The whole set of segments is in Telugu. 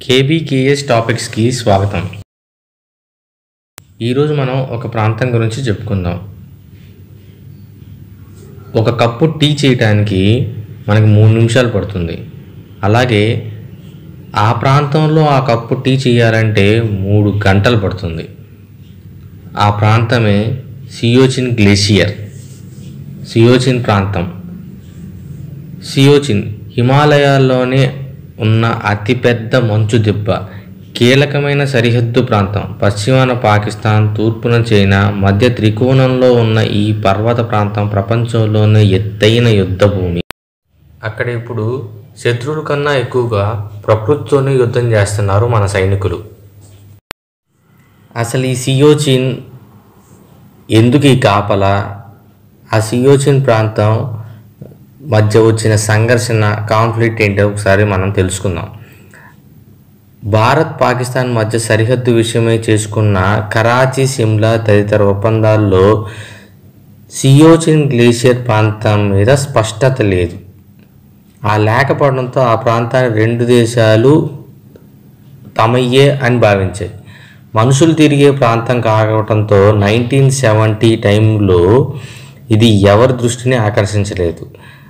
కేబీకేఎస్ టాపిక్స్కి స్వాగతం ఈరోజు మనం ఒక ప్రాంతం గురించి చెప్పుకుందాం ఒక కప్పు టీ చేయటానికి మనకి మూడు నిమిషాలు పడుతుంది అలాగే ఆ ప్రాంతంలో ఆ కప్పు టీ చేయాలంటే మూడు గంటలు పడుతుంది ఆ ప్రాంతమే సియోచిన్ గ్లేషియర్ సియోచిన్ ప్రాంతం సియోచిన్ హిమాలయాల్లోనే ఉన్న అతిపెద్ద మంచు దిబ్బ కీలకమైన సరిహద్దు ప్రాంతం పశ్చిమాన పాకిస్తాన్ తూర్పున చైనా మధ్య త్రికోణంలో ఉన్న ఈ పర్వత ప్రాంతం ప్రపంచంలోనే ఎత్తైన యుద్ధ భూమి అక్కడ ఇప్పుడు శత్రువుల కన్నా ఎక్కువగా ప్రకృతితోనే యుద్ధం చేస్తున్నారు మన సైనికులు అసలు ఈ సియోచిన్ ఎందుకు ఈ కాపల ఆ సియోచిన్ ప్రాంతం మధ్య వచ్చిన సంఘర్షణ కాన్ఫ్లిక్ట్ ఏంటో ఒకసారి మనం తెలుసుకుందాం భారత్ పాకిస్తాన్ మధ్య సరిహద్దు విషయమై చేసుకున్న కరాచీ సిమ్లా తదితర ఒప్పందాల్లో సియోచిన్ గ్లేషియర్ ప్రాంతం మీద స్పష్టత లేదు ఆ లేకపోవడంతో ఆ ప్రాంతాన్ని రెండు దేశాలు తమయ్యే అని భావించాయి మనుషులు తిరిగే ప్రాంతం కావడంతో నైన్టీన్ సెవెంటీ టైంలో ఇది ఎవరి దృష్టిని ఆకర్షించలేదు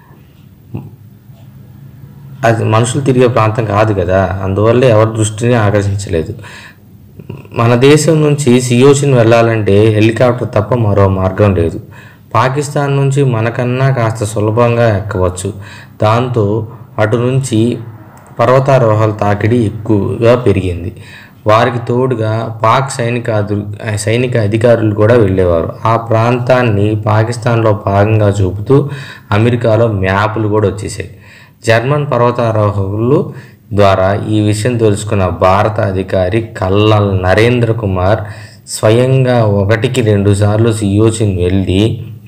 అది మనుషులు తిరిగే ప్రాంతం కాదు కదా అందువల్ల ఎవరి దృష్టిని ఆకర్షించలేదు మన దేశం నుంచి సియోచిన్ వెళ్ళాలంటే హెలికాప్టర్ తప్ప మరో మార్గం లేదు పాకిస్తాన్ నుంచి మనకన్నా కాస్త సులభంగా ఎక్కవచ్చు దాంతో అటు నుంచి పర్వతారోహణ తాకిడి ఎక్కువగా పెరిగింది వారికి తోడుగా పాక్ సైనిక అధి- సైనిక అధికారులు కూడా వెళ్ళేవారు ఆ ప్రాంతాన్ని పాకిస్తాన్లో భాగంగా చూపుతూ అమెరికాలో మ్యాపులు కూడా వచ్చేసాయి జర్మన్ పర్వతారోహకులు ద్వారా ఈ విషయం తెలుసుకున్న భారత అధికారి కల్నల్ నరేంద్ర కుమార్ స్వయంగా ఒకటికి రెండు సార్లు సియోచిన్ వెళ్ళి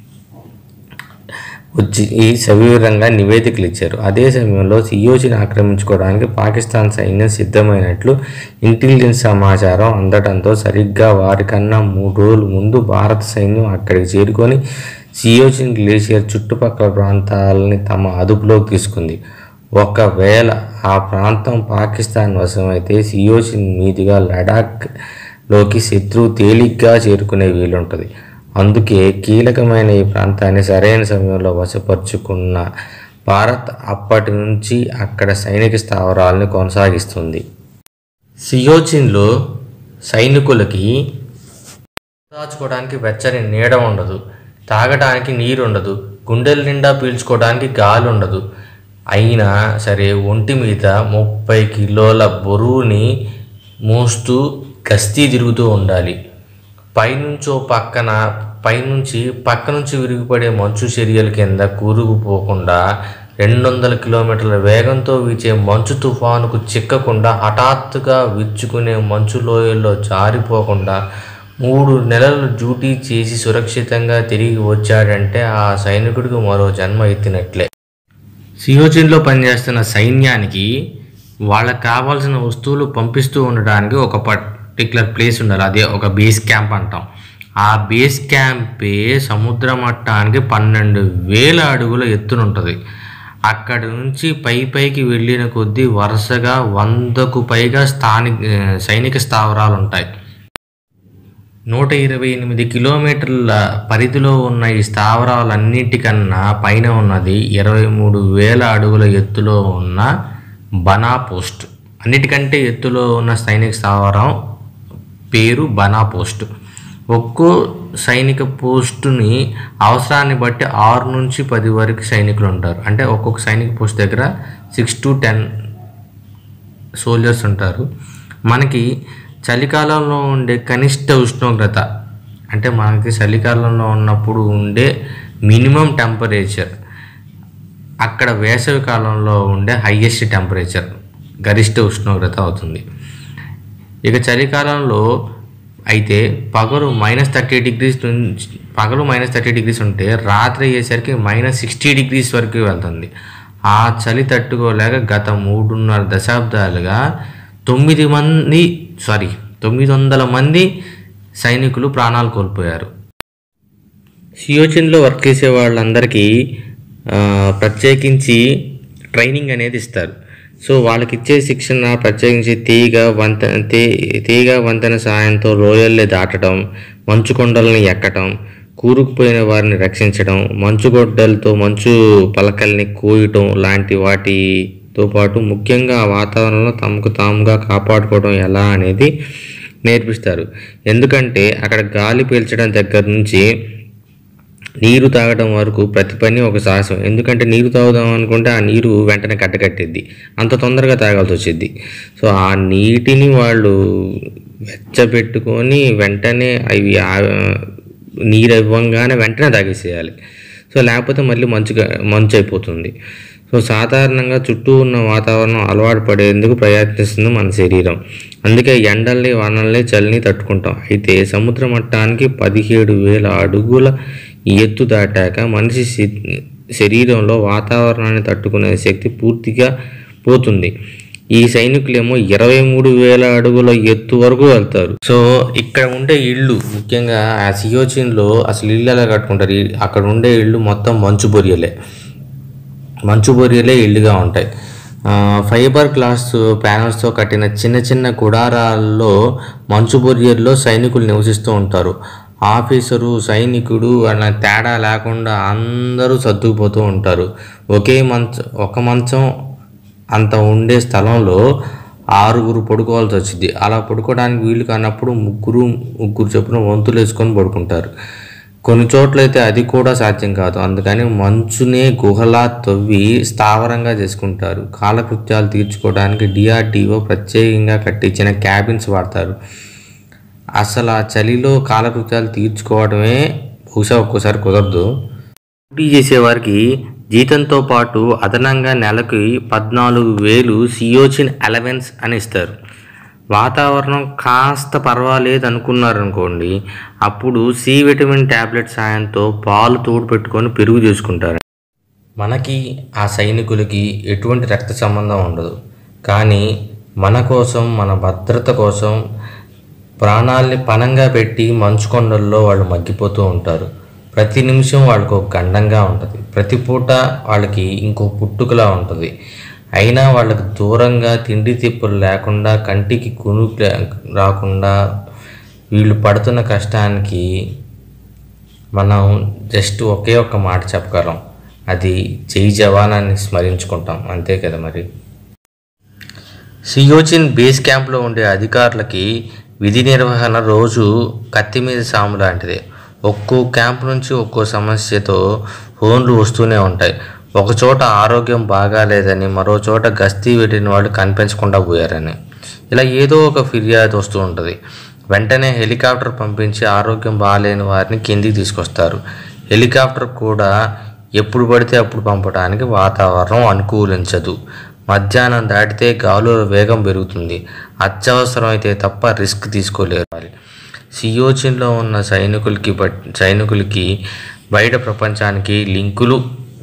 వచ్చి ఈ సవివరంగా నివేదికలు ఇచ్చారు అదే సమయంలో సియోచిని ఆక్రమించుకోవడానికి పాకిస్తాన్ సైన్యం సిద్ధమైనట్లు ఇంటెలిజెన్స్ సమాచారం అందడంతో సరిగ్గా వారికన్నా మూడు రోజుల ముందు భారత సైన్యం అక్కడికి చేరుకొని సియోచిన్ గ్లేషియర్ చుట్టుపక్కల ప్రాంతాలని తమ అదుపులోకి తీసుకుంది ఒకవేళ ఆ ప్రాంతం పాకిస్తాన్ వశమైతే సియోచిన్ మీదుగా లడాఖ్లోకి శత్రువు తేలిగ్గా చేరుకునే వీలుంటుంది అందుకే కీలకమైన ఈ ప్రాంతాన్ని సరైన సమయంలో వశపరుచుకున్న భారత్ అప్పటి నుంచి అక్కడ సైనిక స్థావరాలను కొనసాగిస్తుంది సియోచిన్లో సైనికులకి దాచుకోవడానికి వెచ్చని నీడ ఉండదు తాగడానికి నీరు ఉండదు గుండెల నిండా పీల్చుకోవడానికి గాలి ఉండదు అయినా సరే ఒంటి మీద ముప్పై కిలోల బరువుని మోస్తూ గస్తీ తిరుగుతూ ఉండాలి పైనుంచో పక్కన పైనుంచి పక్క నుంచి విరిగిపడే మంచు చర్యల కింద కూరుకుపోకుండా రెండు వందల కిలోమీటర్ల వేగంతో వీచే మంచు తుఫానుకు చిక్కకుండా హఠాత్తుగా విచ్చుకునే మంచు లోయల్లో జారిపోకుండా మూడు నెలలు డ్యూటీ చేసి సురక్షితంగా తిరిగి వచ్చాడంటే ఆ సైనికుడికి మరో జన్మ ఎత్తినట్లే సియోచిన్లో పనిచేస్తున్న సైన్యానికి వాళ్ళకి కావాల్సిన వస్తువులు పంపిస్తూ ఉండడానికి ఒక పర్టికులర్ ప్లేస్ ఉండాలి అదే ఒక బేస్ క్యాంప్ అంటాం ఆ బేస్ క్యాంపే సముద్ర మట్టానికి పన్నెండు వేల అడుగుల ఎత్తునుంటుంది అక్కడి నుంచి పై పైకి వెళ్ళిన కొద్దీ వరుసగా వందకు పైగా స్థానిక సైనిక స్థావరాలు ఉంటాయి నూట ఇరవై ఎనిమిది కిలోమీటర్ల పరిధిలో ఉన్న ఈ స్థావరాలన్నిటికన్నా పైన ఉన్నది ఇరవై మూడు వేల అడుగుల ఎత్తులో ఉన్న బనా పోస్ట్ అన్నిటికంటే ఎత్తులో ఉన్న సైనిక స్థావరం పేరు బనా పోస్ట్ ఒక్కో సైనిక పోస్టుని అవసరాన్ని బట్టి ఆరు నుంచి పది వరకు సైనికులు ఉంటారు అంటే ఒక్కొక్క సైనిక పోస్ట్ దగ్గర సిక్స్ టు టెన్ సోల్జర్స్ ఉంటారు మనకి చలికాలంలో ఉండే కనిష్ట ఉష్ణోగ్రత అంటే మనకి చలికాలంలో ఉన్నప్పుడు ఉండే మినిమం టెంపరేచర్ అక్కడ వేసవి కాలంలో ఉండే హయ్యెస్ట్ టెంపరేచర్ గరిష్ట ఉష్ణోగ్రత అవుతుంది ఇక చలికాలంలో అయితే పగలు మైనస్ థర్టీ డిగ్రీస్ నుంచి పగలు మైనస్ థర్టీ డిగ్రీస్ ఉంటే రాత్రి అయ్యేసరికి మైనస్ సిక్స్టీ డిగ్రీస్ వరకు వెళ్తుంది ఆ చలి తట్టుకోలేక గత మూడున్నర దశాబ్దాలుగా తొమ్మిది మంది సారీ తొమ్మిది వందల మంది సైనికులు ప్రాణాలు కోల్పోయారు సియోచిన్లో వర్క్ చేసే వాళ్ళందరికీ ఆ, ప్రత్యేకించి ట్రైనింగ్ అనేది ఇస్తారు సో వాళ్ళకి ఇచ్చే శిక్షణ ప్రత్యేకించి తీగ వంతెన తీ తీగ వంతెన సాయంతో లోయల్ని దాటడం మంచు కొండల్ని ఎక్కడం కూరుకుపోయిన వారిని రక్షించడం మంచుగొడ్డలతో మంచు పలకల్ని కోయటం లాంటి వాటితో పాటు ముఖ్యంగా ఆ వాతావరణంలో తమకు తాముగా కాపాడుకోవడం ఎలా అనేది నేర్పిస్తారు ఎందుకంటే అక్కడ గాలి పీల్చడం దగ్గర నుంచి నీరు తాగడం వరకు ప్రతి పని ఒక సాహసం ఎందుకంటే నీరు తాగుదాం అనుకుంటే ఆ నీరు వెంటనే కట్టకట్టిద్ది అంత తొందరగా తాగాల్సి వచ్చింది సో ఆ నీటిని వాళ్ళు వెచ్చబెట్టుకొని వెంటనే అవి ఆ- నీరు ఇవ్వంగానే వెంటనే తాగేసేయాలి సో లేకపోతే మళ్ళీ మంచుగా మంచు అయిపోతుంది సో సాధారణంగా చుట్టూ ఉన్న వాతావరణం అలవాటు పడేందుకు ప్రయత్నిస్తుంది మన శరీరం అందుకే ఎండల్ని వానల్ని చలిని తట్టుకుంటాం అయితే సముద్ర మట్టానికి పదిహేడు వేల అడుగుల ఎత్తు దాటాక మనిషి శి- శరీరంలో వాతావరణాన్ని తట్టుకునే శక్తి పూర్తిగా పోతుంది ఈ సైనికులేమో ఇరవై మూడు వేల అడుగుల ఎత్తు వరకు వెళ్తారు సో ఇక్కడ ఉండే ఇళ్ళు ముఖ్యంగా ఆ సియోచిన్లో అసలు ఇల్లు ఎలా కట్టుకుంటారు ఈ- అక్కడ ఉండే ఇళ్ళు మొత్తం మంచు బొరియలే మంచు బొరియలే ఇల్లుగా ఉంటాయి ఆ, ఫైబర్ గ్లాస్ ప్యానల్స్తో కట్టిన చిన్న చిన్న గుడారాల్లో మంచు బొరియల్లో సైనికులు నివసిస్తూ ఉంటారు ఆఫీసరు సైనికుడు అన్న తేడా లేకుండా అందరూ సర్దుకుపోతూ ఉంటారు ఒకే మంచం ఒక మంచం అంత ఉండే స్థలంలో ఆరుగురు పడుకోవాల్సి వచ్చింది అలా పడుకోవడానికి వీలు కానప్పుడు ముగ్గురు ముగ్గురు చొప్పున వంతులు వేసుకొని పడుకుంటారు కొన్ని చోట్లయితే అది కూడా సాధ్యం కాదు అందుకని మంచునే గుహలా తవ్వి స్థావరంగా చేసుకుంటారు కాలకృత్యాలు తీర్చుకోవడానికి డిఆర్డిఓ ప్రత్యేకంగా కట్టించిన క్యాబిన్స్ వాడతారు అసలు ఆ చలిలో కాలకృత్యాలు తీర్చుకోవడమే బహుశా ఒక్కోసారి కుదరదు డ్యూటీ చేసేవారికి జీతంతో పాటు అదనంగా నెలకి పద్నాలుగు వేలు సియోచిన్ అలవెన్స్ అని ఇస్తారు వాతావరణం కాస్త పర్వాలేదు అనుకున్నారనుకోండి అప్పుడు సి విటమిన్ ట్యాబ్లెట్ సాయంతో పాలు తోడు పెట్టుకొని పెరుగు చేసుకుంటారు మనకి ఆ సైనికులకి ఎటువంటి రక్త సంబంధం ఉండదు కానీ మన కోసం మన భద్రత కోసం ప్రాణాల్ని పణంగా పెట్టి మంచు కొండల్లో వాళ్ళు మగ్గిపోతూ ఉంటారు ప్రతి నిమిషం వాళ్ళకు ఒక గండంగా ఉంటుంది ప్రతి పూట వాళ్ళకి ఇంకో పుట్టుకలా ఉంటుంది అయినా వాళ్ళకి దూరంగా తిండి తిప్పులు లేకుండా కంటికి కునుకు లే- రాకుండా వీళ్ళు పడుతున్న కష్టానికి మనం జస్ట్ ఒకే ఒక్క మాట చెప్పగలం అది జై జవానాన్ని స్మరించుకుంటాం అంతే కదా మరి సియోచిన్ బేస్ క్యాంప్లో ఉండే అధికారులకి విధి నిర్వహణ రోజు కత్తి మీద సాము లాంటిదే ఒక్కో క్యాంప్ నుంచి ఒక్కో సమస్యతో ఫోన్లు వస్తూనే ఉంటాయి ఒక చోట ఆరోగ్యం బాగాలేదని మరో చోట గస్తీ పెట్టిన వాళ్ళు కనిపించకుండా పోయారని ఇలా ఏదో ఒక ఫిర్యాదు వస్తూ ఉంటుంది వెంటనే హెలికాప్టర్ పంపించి ఆరోగ్యం బాగాలేని వారిని కిందికి తీసుకొస్తారు హెలికాప్టర్ కూడా ఎప్పుడు పడితే అప్పుడు పంపడానికి వాతావరణం అనుకూలించదు మధ్యాహ్నం దాటితే గాలుల వేగం పెరుగుతుంది అత్యవసరం అయితే తప్ప రిస్క్ తీసుకోలేరు సియోచిన్లో ఉన్న సైనికులకి బట్ సైనికులకి బయట ప్రపంచానికి లింకులు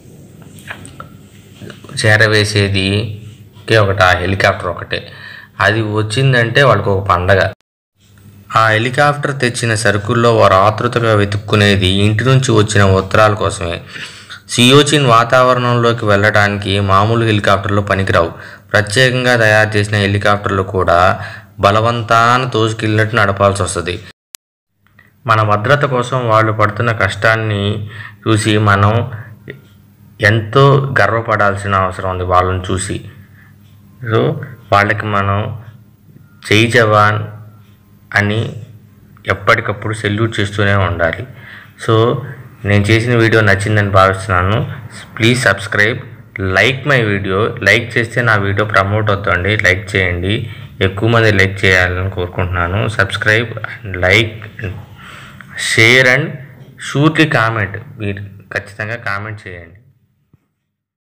చేరవేసేది ఒకే ఒకటి ఆ హెలికాప్టర్ ఒకటే అది వచ్చిందంటే వాళ్ళకి ఒక పండగ ఆ హెలికాప్టర్ తెచ్చిన సరుకుల్లో వారు ఆతృతగా వెతుక్కునేది ఇంటి నుంచి వచ్చిన ఉత్తరాల కోసమే సియోచిన్ వాతావరణంలోకి వెళ్ళడానికి మామూలు హెలికాప్టర్లు పనికిరావు ప్రత్యేకంగా తయారు చేసిన హెలికాప్టర్లు కూడా బలవంతాన తోసుకెళ్ళినట్టు నడపాల్సి వస్తుంది మన భద్రత కోసం వాళ్ళు పడుతున్న కష్టాన్ని చూసి మనం ఎంతో గర్వపడాల్సిన అవసరం ఉంది వాళ్ళని చూసి సో వాళ్ళకి మనం జై జవాన్ అని ఎప్పటికప్పుడు సెల్యూట్ చేస్తూనే ఉండాలి సో నేను చేసిన వీడియో నచ్చిందని భావిస్తున్నాను please subscribe like my video like చేస్తే నా వీడియో ప్రమోట్ అవుతుంది లైక్ చేయండి ఎక్కువ మంది లైక్ చేయాలని కోరుకుంటున్నాను subscribe and like share and surely comment మీరు ఖచ్చితంగా కామెంట్ చేయండి